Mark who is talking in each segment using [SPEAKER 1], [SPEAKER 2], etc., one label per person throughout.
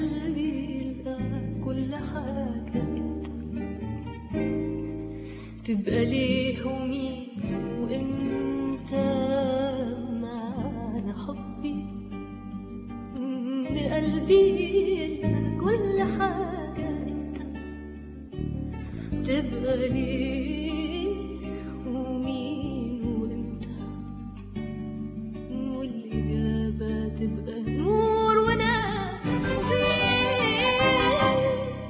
[SPEAKER 1] قلبي يلقى كل حاجة انت تبقى ليه ومين وامتى معنى حبي ان قلبي يلقى كل حاجة انت تبقى ليه ومين وامتى والإجابة تبقى نور وناس وبيت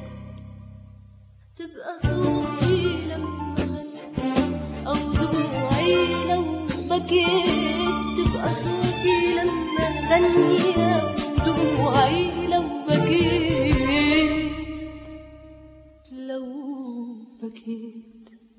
[SPEAKER 1] تبقى صوتي لما غنى أو دموعي لو بكيت تبقى صوتي لما غني أو دموعي لو بكيت لو بكيت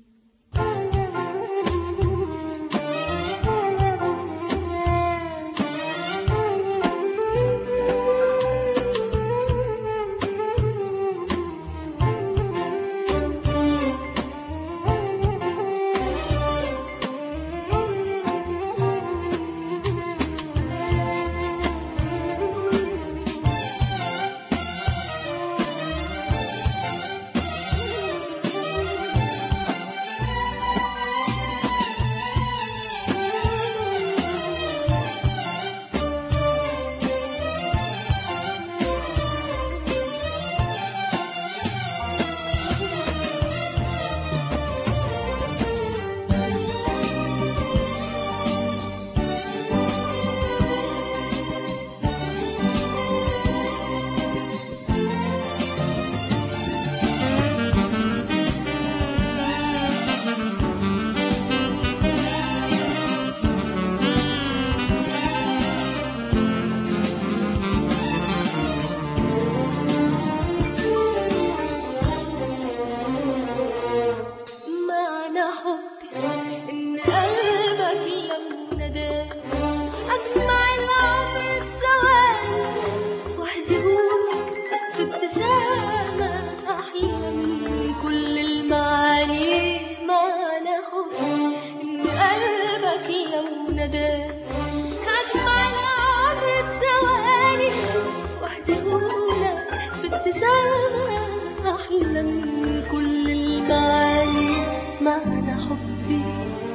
[SPEAKER 1] معنى حبي إن قلبك لو ناداني أجمع العمر في ثواني وأهديهولك في ابتسامة أحلى من كل المعاني معنى حبي إن قلبك لو ناداني أجمع العمر في ثواني وأهديهولك في ابتسامة أحلى من كل المعاني معنى حبي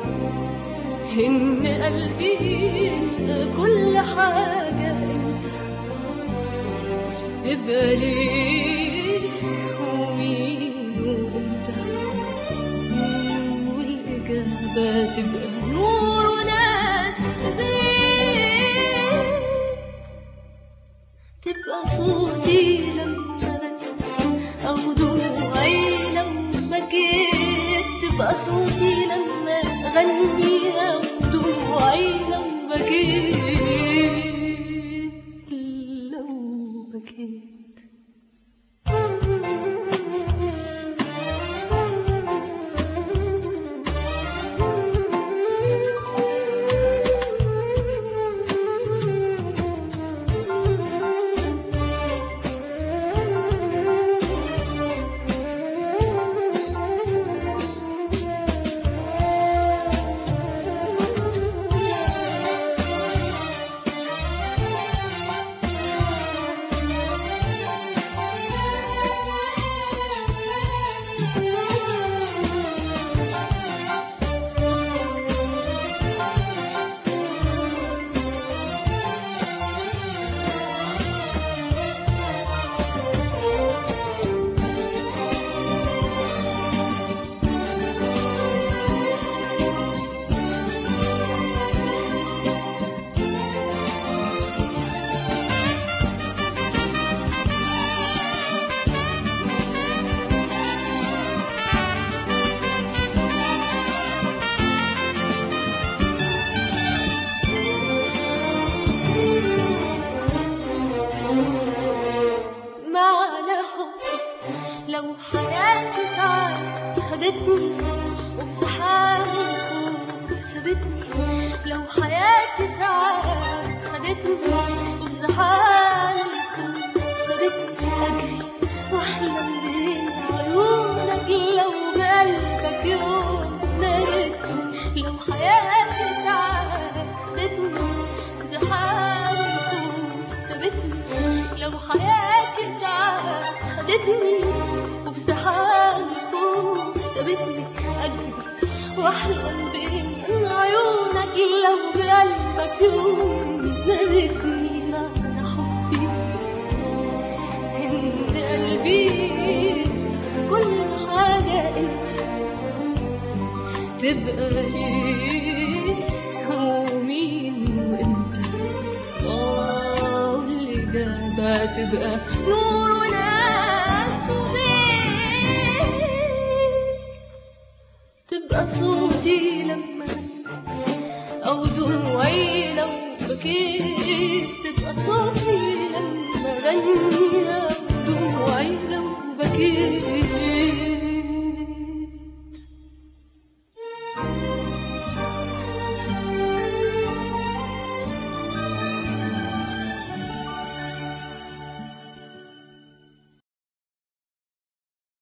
[SPEAKER 1] إن قلبي يلقى كل حاجة أنت تبقى ليه ومين وأنت والإجابة تبقى نور وناس وبيت تبقى صوتي لما غنى أو دموعي لو بكيت تبقى صوتي لما غني أو دموعي لو بكيت لو بكيت معنى حب لو حياتي ساعات خدتني وفي سحاب الخوف سابتني لو حياتي ساعات خدتني وفي سحاب الخوف سابتني أجري وأحلم بين عيونك لو قلبك يوم نادتني لو حياتي ساعات خدتني وفي سحاب الخوف سابتني لو حياتي عدتني وفي زحام الكون سابتني أجري وأحلم بإن عيونك لو بقلبك يوم نادتني معنى حبي إن قلبي كل حاجة أنت تبقى ليه ومين وانت اه اللي جابها تبقى نور وناس وبيه تبقى صوتي لما او دموعي لو بكيت تبقى صوتي لما غني او دموعي لو بكيت